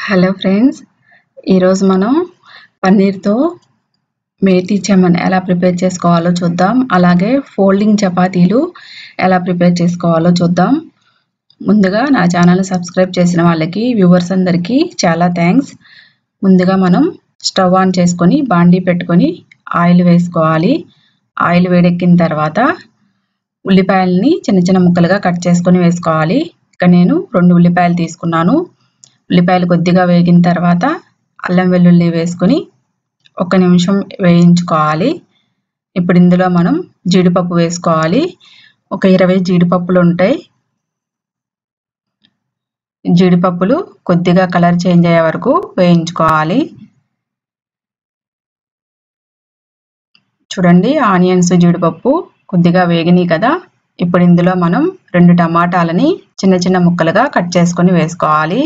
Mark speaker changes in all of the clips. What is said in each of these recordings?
Speaker 1: hello friends ఈరోజు మనం పన్నీర్తో మేతి చమన్ ఎలా ప్రిపేర్ చేసుకోవాలో చూద్దాం అలాగే ఫోల్డింగ్ చపాతీలు ఎలా ప్రిపేర్ చేసుకోవాలో చూద్దాం ముందుగా నా ఛానల్ సబ్స్క్రైబ్ చేసిన వాళ్ళకి వ్యూవర్స్ అందరికీ చాలా థ్యాంక్స్ ముందుగా మనం స్టవ్ ఆన్ చేసుకొని బాండీ పెట్టుకొని ఆయిల్ వేసుకోవాలి ఆయిల్ వేడెక్కిన తర్వాత ఉల్లిపాయలని చిన్న చిన్న ముక్కలుగా కట్ చేసుకొని వేసుకోవాలి ఇక్కడ నేను రెండు ఉల్లిపాయలు తీసుకున్నాను ఉల్లిపాయలు కొద్దిగా వేగిన తర్వాత అల్లం వెల్లుల్లి వేసుకొని ఒక నిమిషం వేయించుకోవాలి ఇప్పుడు ఇందులో మనం జీడిపప్పు వేసుకోవాలి ఒక ఇరవై జీడిపప్పులు ఉంటాయి జీడిపప్పులు కొద్దిగా కలర్ చేంజ్ అయ్యే వరకు వేయించుకోవాలి చూడండి ఆనియన్స్ జీడిపప్పు కొద్దిగా వేగినాయి కదా ఇప్పుడు ఇందులో మనం రెండు టమాటాలని చిన్న చిన్న ముక్కలుగా కట్ చేసుకొని వేసుకోవాలి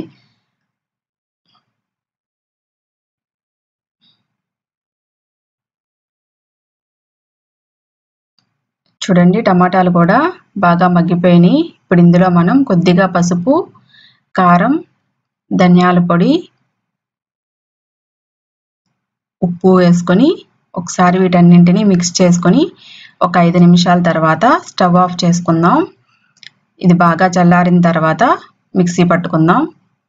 Speaker 1: చూడండి టమాటాలు కూడా బాగా మగ్గిపోయినాయి ఇప్పుడు ఇందులో మనం కొద్దిగా పసుపు కారం ధనియాల పొడి ఉప్పు వేసుకొని ఒకసారి వీటన్నింటినీ మిక్స్ చేసుకొని ఒక ఐదు నిమిషాల తర్వాత స్టవ్ ఆఫ్ చేసుకుందాం ఇది బాగా చల్లారిన తర్వాత మిక్సీ పట్టుకుందాం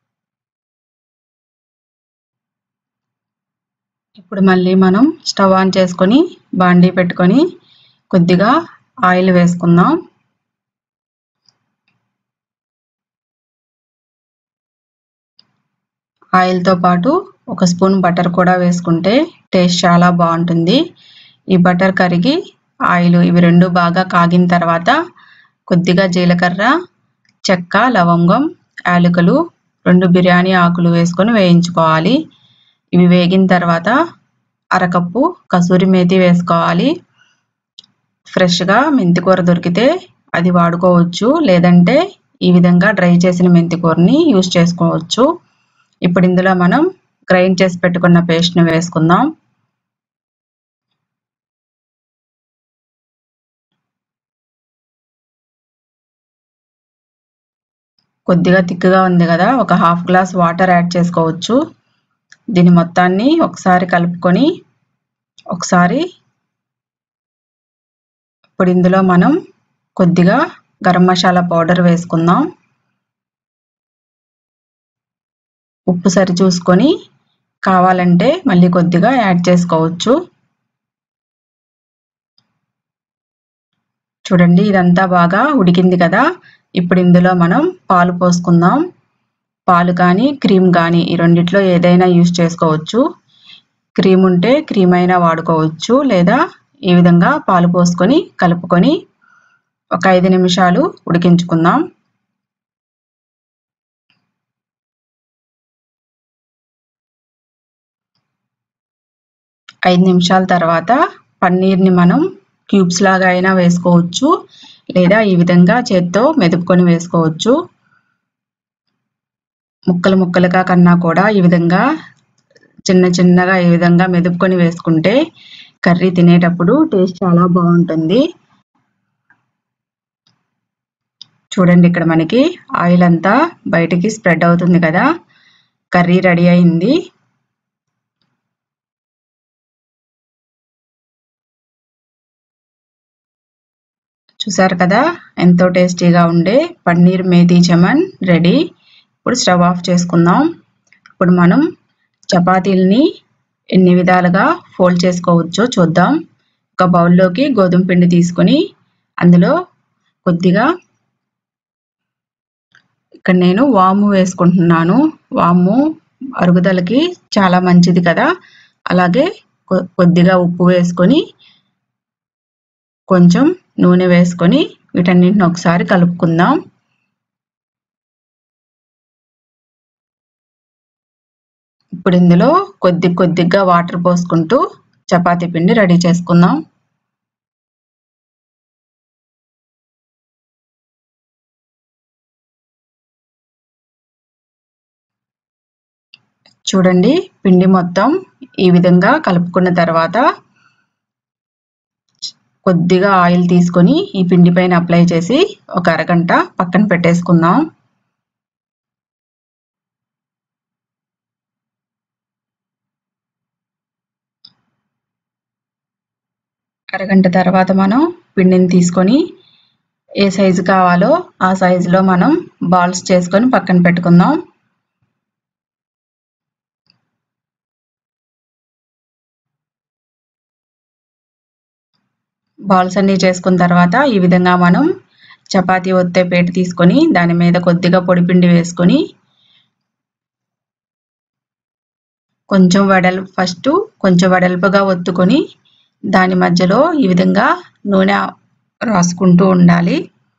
Speaker 1: ఇప్పుడు మళ్ళీ మనం స్టవ్ ఆన్ చేసుకొని బాండీ పెట్టుకొని కొద్దిగా ఆయిల్ వేసుకుందాం ఆయిల్తో పాటు ఒక స్పూన్ బటర్ కూడా వేసుకుంటే టేస్ట్ చాలా బాగుంటుంది ఈ బటర్ కరిగి ఆయిల్ ఇవి రెండు బాగా కాగిన తర్వాత కొద్దిగా జీలకర్ర చెక్క లవంగం యాలకులు రెండు బిర్యానీ ఆకులు వేసుకొని వేయించుకోవాలి ఇవి వేగిన తర్వాత అరకప్పు కసూరి మేతి వేసుకోవాలి ఫ్రెష్గా మెంతికూర దొరికితే అది వాడుకోవచ్చు లేదంటే ఈ విధంగా డ్రై చేసిన మెంతికూరని యూస్ చేసుకోవచ్చు ఇప్పుడు ఇందులో మనం గ్రైండ్ చేసి పెట్టుకున్న పేస్ట్ని వేసుకుందాం కొద్దిగా తిక్కుగా ఉంది కదా ఒక హాఫ్ గ్లాస్ వాటర్ యాడ్ చేసుకోవచ్చు దీని మొత్తాన్ని ఒకసారి కలుపుకొని ఒకసారి ఇప్పుడు ఇందులో మనం కొద్దిగా గరం మసాలా పౌడర్ వేసుకుందాం ఉప్పు సరి చూసుకొని కావాలంటే మళ్ళీ కొద్దిగా యాడ్ చేసుకోవచ్చు చూడండి ఇదంతా బాగా ఉడికింది కదా ఇప్పుడు ఇందులో మనం పాలు పోసుకుందాం పాలు కానీ క్రీమ్ కానీ ఈ రెండిట్లో ఏదైనా యూస్ చేసుకోవచ్చు క్రీమ్ ఉంటే క్రీమ్ అయినా వాడుకోవచ్చు లేదా ఈ విధంగా పాలు పోసుకొని కలుపుకొని ఒక ఐదు నిమిషాలు ఉడికించుకుందాం ఐదు నిమిషాల తర్వాత పన్నీర్ని మనం క్యూబ్స్ లాగా అయినా వేసుకోవచ్చు లేదా ఈ విధంగా చేత్తో మెదుపుకొని వేసుకోవచ్చు ముక్కలు ముక్కలుగా కన్నా కూడా ఈ విధంగా చిన్న చిన్నగా ఈ విధంగా మెదుపుకొని వేసుకుంటే కర్రీ తినేటప్పుడు టేస్ట్ చాలా బాగుంటుంది చూడండి ఇక్కడ మనకి ఆయిల్ అంతా బయటికి స్ప్రెడ్ అవుతుంది కదా కర్రీ రెడీ అయింది చూసారు కదా ఎంతో టేస్టీగా ఉండే పన్నీర్ మేథీ చమన్ రెడీ ఇప్పుడు స్టవ్ ఆఫ్ చేసుకుందాం ఇప్పుడు మనం చపాతీలని ఎన్ని విధాలుగా ఫోల్డ్ చేసుకోవచ్చో చూద్దాం ఒక బౌల్లోకి గోధుమ పిండి తీసుకొని అందులో కొద్దిగా ఇక్కడ నేను వాము వేసుకుంటున్నాను వాము అరుగుదలకి చాలా మంచిది కదా అలాగే కొద్దిగా ఉప్పు వేసుకొని కొంచెం నూనె వేసుకొని వీటన్నింటిని ఒకసారి కలుపుకుందాం ఇప్పుడు ఇందులో కొద్ది కొద్దిగా వాటర్ పోసుకుంటూ చపాతీ పిండి రెడీ చేసుకుందాం చూడండి పిండి మొత్తం ఈ విధంగా కలుపుకున్న తర్వాత కొద్దిగా ఆయిల్ తీసుకొని ఈ పిండి పైన అప్లై చేసి ఒక అరగంట పక్కన పెట్టేసుకుందాం అరగంట తర్వాత మనం పిండిని తీసుకొని ఏ సైజు కావాలో ఆ సైజులో మనం బాల్స్ చేసుకొని పక్కన పెట్టుకుందాం బాల్స్ అన్నీ చేసుకున్న తర్వాత ఈ విధంగా మనం చపాతీ ఒత్తే పేట తీసుకొని దాని మీద కొద్దిగా పొడిపిండి వేసుకొని కొంచెం వెడల్పు ఫస్ట్ కొంచెం వెడల్పుగా ఒత్తుకొని దాని మధ్యలో ఈ విధంగా నూనె రాసుకుంటూ ఉండాలి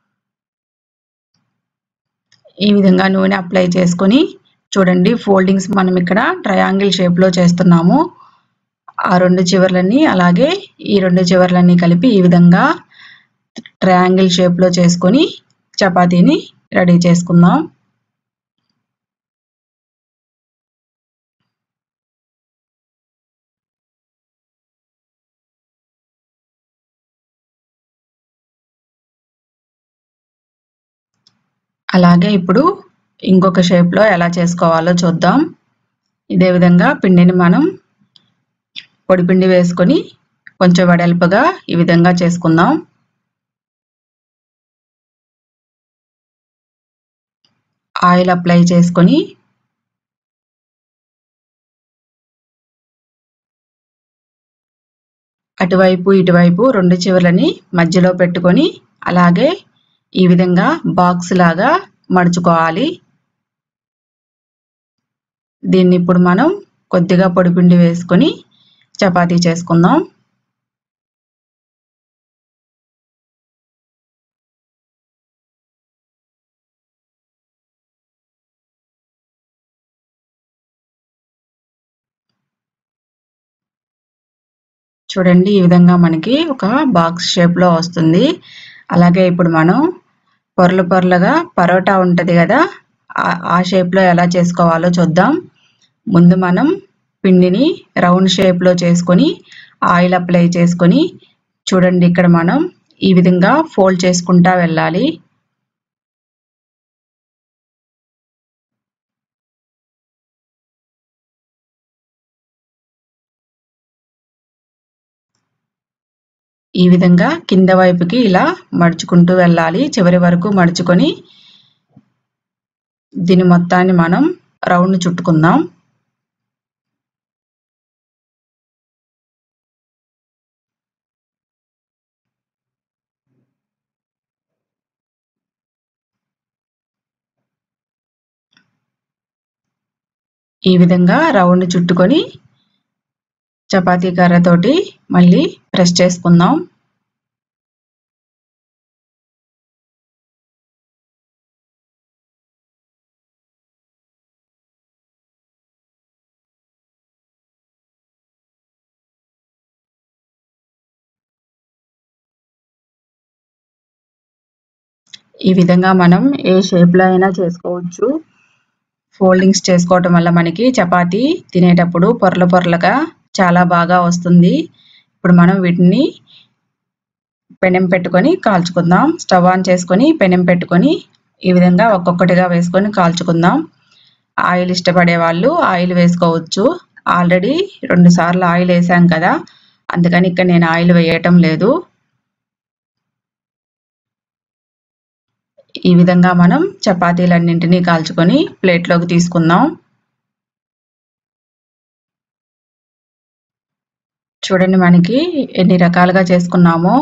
Speaker 1: ఈ విధంగా నూనె అప్లై చేసుకొని చూడండి ఫోల్డింగ్స్ మనం ఇక్కడ ట్రయాంగిల్ షేప్లో చేస్తున్నాము ఆ రెండు చివర్లని అలాగే ఈ రెండు చివర్లన్నీ కలిపి ఈ విధంగా ట్రయాంగిల్ షేప్లో చేసుకొని చపాతీని రెడీ చేసుకుందాం అలాగే ఇప్పుడు ఇంకొక షేప్లో ఎలా చేసుకోవాలో చూద్దాం ఇదే విధంగా పిండిని మనం పొడిపిండి వేసుకొని కొంచెం వెడల్పుగా ఈ విధంగా చేసుకుందాం ఆయిల్ అప్లై చేసుకొని అటువైపు ఇటువైపు రెండు చివర్లని మధ్యలో పెట్టుకొని అలాగే ఈ విధంగా బాక్స్ లాగా మడుచుకోవాలి దీన్ని ఇప్పుడు మనం కొద్దిగా పొడిపిండి వేసుకొని చపాతీ చేసుకుందాం చూడండి ఈ విధంగా మనకి ఒక బాక్స్ షేప్లో వస్తుంది అలాగే ఇప్పుడు మనం పొరలు పొరలుగా పరోటా ఉంటుంది కదా ఆ షేప్లో ఎలా చేసుకోవాలో చూద్దాం ముందు మనం పిండిని రౌండ్ షేప్లో చేసుకొని ఆయిల్ అప్లై చేసుకొని చూడండి ఇక్కడ మనం ఈ విధంగా ఫోల్డ్ చేసుకుంటా వెళ్ళాలి ఈ విధంగా కింద వైపుకి ఇలా మడుచుకుంటూ వెళ్ళాలి చివరి వరకు మడుచుకొని దీని మొత్తాన్ని మనం రౌండ్ చుట్టుకుందాం ఈ విధంగా రౌండ్ చుట్టుకొని చపాతీ కర్రతోటి మళ్ళీ ప్రెస్ చేసుకుందాం ఈ విధంగా మనం ఏ షేప్లో అయినా చేసుకోవచ్చు ఫోల్డింగ్స్ చేసుకోవటం వల్ల మనకి చపాతీ తినేటప్పుడు పొరల పొరలుగా చాలా బాగా వస్తుంది ఇప్పుడు మనం వీటిని పెనం పెట్టుకొని కాల్చుకుందాం స్టవ్ ఆన్ చేసుకొని పెనం పెట్టుకొని ఈ విధంగా ఒక్కొక్కటిగా వేసుకొని కాల్చుకుందాం ఆయిల్ ఇష్టపడే వాళ్ళు ఆయిల్ వేసుకోవచ్చు ఆల్రెడీ రెండు సార్లు ఆయిల్ వేసాం కదా అందుకని ఇక్కడ నేను ఆయిల్ వేయటం లేదు ఈ విధంగా మనం చపాతీలన్నింటినీ కాల్చుకొని ప్లేట్లోకి తీసుకుందాం చూడండి మనకి ఎన్ని రకాలుగా చేసుకున్నామో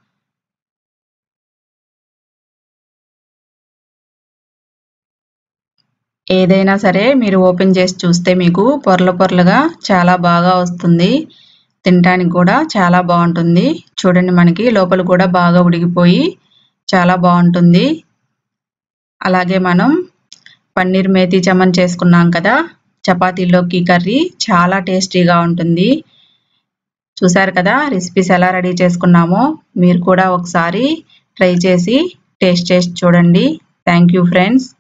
Speaker 1: ఏదైనా సరే మీరు ఓపెన్ చేసి చూస్తే మీకు పొరల పొరలుగా చాలా బాగా వస్తుంది తినడానికి కూడా చాలా బాగుంటుంది చూడండి మనకి లోపల కూడా బాగా ఉడికిపోయి చాలా బాగుంటుంది అలాగే మనం పన్నీర్ మేతి చమన్ చేసుకున్నాం కదా చపాతీలోకి కర్రీ చాలా టేస్టీగా ఉంటుంది చూసారు కదా రెసిపీస్ ఎలా రెడీ చేసుకున్నామో మీరు కూడా ఒకసారి ట్రై చేసి టేస్ట్ చేసి చూడండి థ్యాంక్ యూ ఫ్రెండ్స్